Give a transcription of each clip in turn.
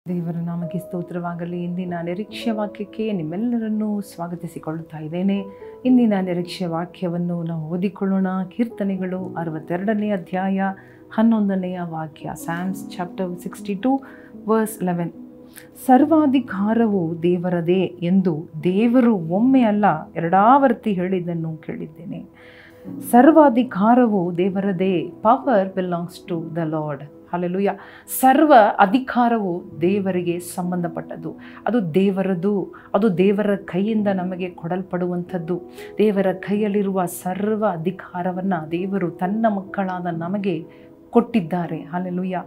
ದೇವರ ನಾಮಕ್ಕೆ ಸ್ತೋತ್ರವಾಗಲಿ ಇಂದಿನ ನಿರೀಕ್ಷೆ ವಾಕ್ಯಕ್ಕೆ ನಿಮ್ಮೆಲ್ಲರನ್ನೂ ಸ್ವಾಗತಿಸಿಕೊಳ್ಳುತ್ತಾ ಇದ್ದೇನೆ ಇಂದಿನ ನಿರೀಕ್ಷೆ ವಾಕ್ಯವನ್ನು ನಾವು ಓದಿಕೊಳ್ಳೋಣ ಕೀರ್ತನೆಗಳು ಅರವತ್ತೆರಡನೇ ಅಧ್ಯಾಯ ಹನ್ನೊಂದನೆಯ ವಾಕ್ಯ Psalms chapter sixty two verse eleven ಸರ್ವಾಧಿಕಾರವು ದೇವರದೇ ಎಂದು ದೇವರು ಒಮ್ಮೆ ಅಲ್ಲ ಎರಡಾವರ್ತಿ ಹೇಳಿದ್ದನ್ನು ಕೇಳಿದ್ದೇನೆ ಸರ್ವಾಧಿಕಾರವು ದೇವರದೇ power belongs to the Lord hallelujah ಸರ್ವ ಅಧಿಕಾರವು ದೇವರಿಗೆ ಸಂಬಂಧಪಟ್ಟದ್ದು ಅದು ದೇವರದು ಅದು ದೇವರ ಕೈಯಿಂದ ನಮಗೆ ಕೊಡಲ್ಪಡುವಂಥದ್ದು ದೇವರ ಕೈಯಲ್ಲಿರುವ ಸರ್ವ ಅಧಿಕಾರವನ್ನು ದೇವರು ತನ್ನ ಮಕ್ಕಳಾದ ನಮಗೆ ಕೊಟ್ಟಿದ್ದಾರೆ ಹಾಲೆಲುಯ್ಯ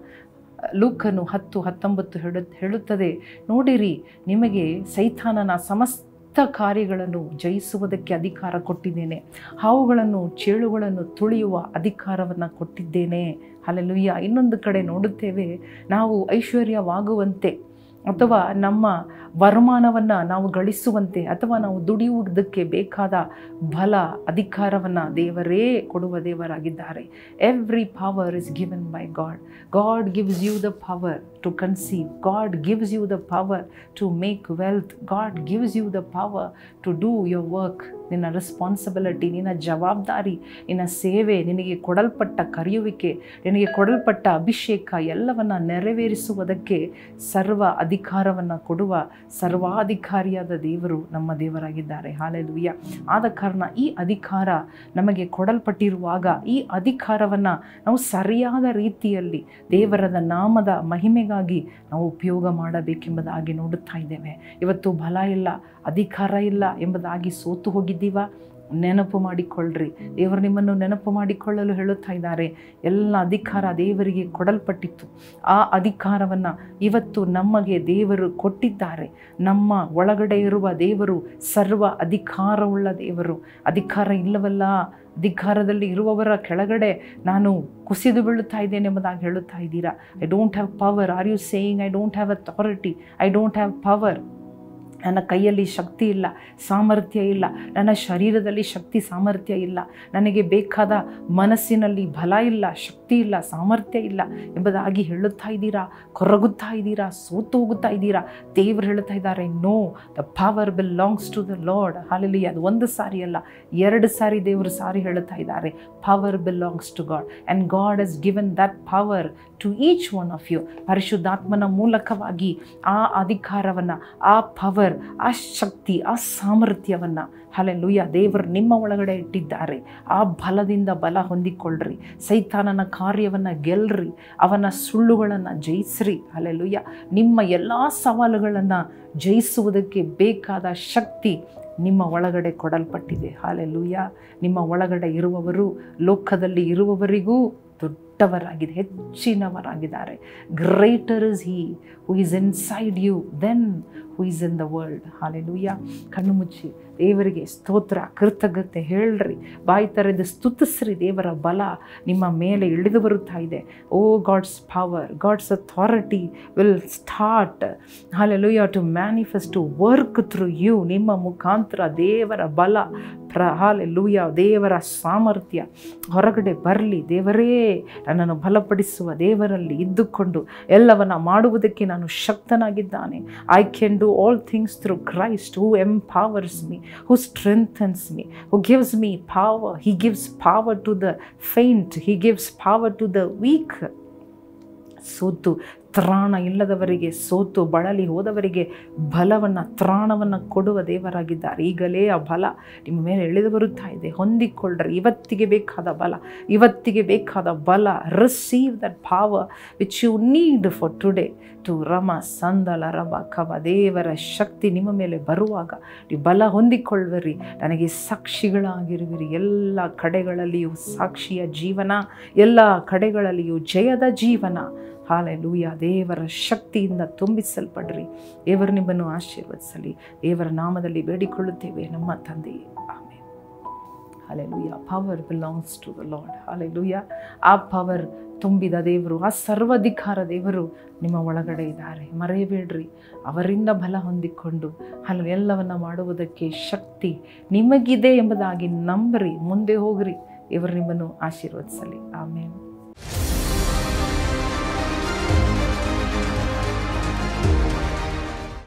ಲೂಕನು ಹತ್ತು ಹತ್ತೊಂಬತ್ತು ಹೇಳು ಹೇಳುತ್ತದೆ ನೋಡಿರಿ ನಿಮಗೆ ಸೈತಾನನ ಸಮಸ್ತ ಕಾರ್ಯಗಳನ್ನು ಜಯಿಸುವುದಕ್ಕೆ ಅಧಿಕಾರ ಕೊಟ್ಟಿದ್ದೇನೆ ಹಾವುಗಳನ್ನು ಚೇಳುಗಳನ್ನು ತುಳಿಯುವ ಅಧಿಕಾರವನ್ನು ಕೊಟ್ಟಿದ್ದೇನೆ ಅಲ್ಲೆಲ್ಲುಯ್ಯ ಇನ್ನೊಂದು ಕಡೆ ನೋಡುತ್ತೇವೆ ನಾವು ಐಶ್ವರ್ಯವಾಗುವಂತೆ ಅಥವಾ ನಮ್ಮ ವರಮಾನವನ್ನು ನಾವು ಗಳಿಸುವಂತೆ ಅಥವಾ ನಾವು ದುಡಿಯುವುದಕ್ಕೆ ಬೇಕಾದ ಬಲ ಅಧಿಕಾರವನ್ನು ದೇವರೇ ಕೊಡುವ ದೇವರಾಗಿದ್ದಾರೆ every power is given by God God gives you the power to conceive God gives you the power to make wealth God gives you the power to do your work ನಿನ್ನ ರೆಸ್ಪಾನ್ಸಿಬಿಲಿಟಿ ನಿನ್ನ ಜವಾಬ್ದಾರಿ ನಿನ್ನ ಸೇವೆ ನಿನಗೆ ಕೊಡಲ್ಪಟ್ಟ ಕರೆಯುವಿಕೆ ನಿನಗೆ ಕೊಡಲ್ಪಟ್ಟ ಅಭಿಷೇಕ ಎಲ್ಲವನ್ನು ನೆರವೇರಿಸುವುದಕ್ಕೆ ಸರ್ವ ಅಧಿಕಾರವನ್ನು ಕೊಡುವ ಸರ್ವಾಧಿಕಾರಿಯಾದ ದೇವರು ನಮ್ಮ ದೇವರಾಗಿದ್ದಾರೆ ಹಾಲೆಲುಯ್ಯ ಆದ ಕಾರಣ ಈ ಅಧಿಕಾರ ನಮಗೆ ಕೊಡಲ್ಪಟ್ಟಿರುವಾಗ ಈ ಅಧಿಕಾರವನ್ನು ನಾವು ಸರಿಯಾದ ರೀತಿಯಲ್ಲಿ ದೇವರದ ನಾಮದ ಮಹಿಮೆಗಾಗಿ ನಾವು ಉಪಯೋಗ ಮಾಡಬೇಕೆಂಬುದಾಗಿ ನೋಡುತ್ತಾ ಇದ್ದೇವೆ ಇವತ್ತು ಬಲ ಇಲ್ಲ ಅಧಿಕಾರ ಇಲ್ಲ ಎಂಬುದಾಗಿ ಸೋತು ಹೋಗಿದ್ದೀವ ನೆನಪು ಮಾಡಿಕೊಳ್ಳ್ರಿ ದೇವರು ನಿಮ್ಮನ್ನು ನೆನಪು ಮಾಡಿಕೊಳ್ಳಲು ಹೇಳುತ್ತಾ ಇದ್ದಾರೆ ಎಲ್ಲ ಅಧಿಕಾರ ದೇವರಿಗೆ ಕೊಡಲ್ಪಟ್ಟಿತ್ತು ಆ ಅಧಿಕಾರವನ್ನು ಇವತ್ತು ನಮಗೆ ದೇವರು ಕೊಟ್ಟಿದ್ದಾರೆ ನಮ್ಮ ಒಳಗಡೆ ಇರುವ ದೇವರು ಸರ್ವ ಅಧಿಕಾರವುಳ್ಳ ದೇವರು ಅಧಿಕಾರ ಇಲ್ಲವಲ್ಲ ಅಧಿಕಾರದಲ್ಲಿ ಇರುವವರ ಕೆಳಗಡೆ ನಾನು ಕುಸಿದು ಬೀಳುತ್ತಾ ಇದ್ದೇನೆ ಎಂಬುದಾಗಿ ಹೇಳುತ್ತಾ ಇದ್ದೀರಾ I don't have power are you saying I don't have authority I don't have power ನನ್ನ ಕೈಯಲ್ಲಿ ಶಕ್ತಿ ಇಲ್ಲ ಸಾಮರ್ಥ್ಯ ಇಲ್ಲ ನನ್ನ ಶರೀರದಲ್ಲಿ ಶಕ್ತಿ ಸಾಮರ್ಥ್ಯ ಇಲ್ಲ ನನಗೆ ಬೇಕಾದ ಮನಸ್ಸಿನಲ್ಲಿ ಬಲ ಇಲ್ಲ ಶಕ್ತಿ ಇಲ್ಲ ಸಾಮರ್ಥ್ಯ ಇಲ್ಲ ಎಂಬುದಾಗಿ ಹೇಳುತ್ತಾ ಇದ್ದೀರಾ ಕೊರಗುತ್ತಾ ಇದ್ದೀರಾ ಸೋತು ಹೋಗುತ್ತಾ ಇದ್ದೀರಾ ದೇವರು ಹೇಳ್ತಾ ಇದ್ದಾರೆ no the power belongs to the Lord ಹಾಲಲ್ಲಿ ಅದು ಒಂದು ಸಾರಿ ಅಲ್ಲ ಎರಡು ಸಾರಿ ದೇವರು ಸಾರಿ ಹೇಳುತ್ತಾ ಇದ್ದಾರೆ power belongs to God and God has given that power to each one of you ಪರಿಶುದ್ಧಾತ್ಮನ ಮೂಲಕವಾಗಿ ಆ ಅಧಿಕಾರವನ್ನು ಆ ಪವರ್ ಆ ಶಕ್ತಿ ಆ ಸಾಮರ್ಥ್ಯವನ್ನು ಹಲೆಲುಯ್ಯ ದೇವರು ನಿಮ್ಮ ಒಳಗಡೆ ಇಟ್ಟಿದ್ದಾರೆ ಆ ಬಲದಿಂದ ಬಲ ಹೊಂದಿಕೊಳ್ಳ್ರಿ ಸೈತಾನನ ಕಾರ್ಯವನ್ನು ಗೆಲ್ರಿ ಅವನ ಸುಳ್ಳುಗಳನ್ನು ಜಯಿಸ್ರಿ ಹಲೆಲುಯ್ಯ ನಿಮ್ಮ ಎಲ್ಲ ಸವಾಲುಗಳನ್ನು ಜಯಿಸುವುದಕ್ಕೆ ಬೇಕಾದ ಶಕ್ತಿ ನಿಮ್ಮ ಒಳಗಡೆ ಕೊಡಲ್ಪಟ್ಟಿದೆ ಹಾಲೆಲುಯ್ಯ ನಿಮ್ಮ ಒಳಗಡೆ ಇರುವವರು ಲೋಕದಲ್ಲಿ ಇರುವವರಿಗೂ ದೊಡ್ಡವರಾಗಿದೆ ಹೆಚ್ಚಿನವರಾಗಿದ್ದಾರೆ greater is he who is inside you than who is in the world hallelujah ಕಣ್ಣು ಮುಚ್ಚಿ ದೇವರಿಗೆ ಸ್ತೋತ್ರ ಕೃತಜ್ಞತೆ ಹೇಳ್ರಿ ಬಾಯಿ ತೆರೆದು ಸ್ತುತಿಸ್ರಿ ದೇವರ ಬಲ ನಿಮ್ಮ ಮೇಲೆ ಇಳಿದು ಬರುತ್ತಾ ಇದೆ oh God's power God's authority will start hallelujah to manifest to work through you ನಿಮ್ಮ ಮುಖಾಂತರ ದೇವರ ಬಲ ಪ್ರ ಹಾಲೆಲುಯ್ಯ ದೇವರ ಸಾಮರ್ಥ್ಯ ಹೊರಗಡೆ ಬರಲಿ ದೇವರೇ ನನ್ನನ್ನು ಬಲಪಡಿಸುವ ದೇವರಲ್ಲಿ ಇದ್ದುಕೊಂಡು ಎಲ್ಲವನ್ನ ಮಾಡುವುದಕ್ಕೆ ನಾನು ಶಕ್ತನಾಗಿದ್ದಾನೆ I can do all things through Christ who empowers me who strengthens me, who gives me power. He gives power to the faint, He gives power to the weak. ಸೋತು ತ್ರಾಣ ಇಲ್ಲದವರಿಗೆ ಸೋತು ಬಳಲಿ ಹೋದವರಿಗೆ ಬಲವನ್ನು ತ್ರಾಣವನ್ನು ಕೊಡುವ ದೇವರಾಗಿದ್ದಾರೆ ಈಗಲೇ ಆ ಬಲ ನಿಮ್ಮ ಮೇಲೆ ಎಳೆದು ಬರುತ್ತಾ ಇದೆ ಹೊಂದಿಕೊಳ್ಳ್ರಿ ಇವತ್ತಿಗೆ ಬೇಕಾದ ಬಲ ಇವತ್ತಿಗೆ ಬೇಕಾದ ಬಲ receive that power which you need for today ಟು ರಮ ಸಂದಲ ರಮ ಕವ ದೇವರ ಶಕ್ತಿ ನಿಮ್ಮ ಮೇಲೆ ಬರುವಾಗ ನೀವು ಬಲ ಹೊಂದಿಕೊಳ್ಳ್ವಿರಿ ನನಗೆ ಸಾಕ್ಷಿಗಳಾಗಿರುವಿರಿ ಎಲ್ಲ ಕಡೆಗಳಲ್ಲಿಯೂ ಸಾಕ್ಷಿಯ ಜೀವನ ಎಲ್ಲ ಕಡೆಗಳಲ್ಲಿಯೂ ಜಯದ ಜೀವನ ಹಾಲೆಲೂಯ ದೇವರ ಶಕ್ತಿಯಿಂದ ತುಂಬಿಸಲ್ಪಡ್ರಿ ದೇವರು ನಿಮ್ಮನ್ನು ಆಶೀರ್ವದಿಸಲಿ ದೇವರ ನಾಮದಲ್ಲಿ ಬೇಡಿಕೊಳ್ಳುತ್ತೇವೆ ನಮ್ಮ ತಂದೆಯೇ ಆಮೇಲೆ hallelujah power belongs to the Lord hallelujah ಆ ಪವರ್ ತುಂಬಿದ ದೇವರು ಆ ಸರ್ವಾಧಿಕಾರ ದೇವರು ನಿಮ್ಮ ಒಳಗಡೆ ಇದ್ದಾರೆ ಮರೆಯಬೇಡ್ರಿ ಅವರಿಂದ ಬಲ ಹೊಂದಿಕೊಂಡು ಅಲ್ಲಿ ಎಲ್ಲವನ್ನ ಮಾಡುವುದಕ್ಕೆ ಶಕ್ತಿ ನಿಮಗಿದೆ ಎಂಬುದಾಗಿ ನಂಬ್ರಿ ಮುಂದೆ ಹೋಗ್ರಿ ಇವರು ನಿಮ್ಮನ್ನು ಆಶೀರ್ವದಿಸಲಿ ಆಮೇಲೆ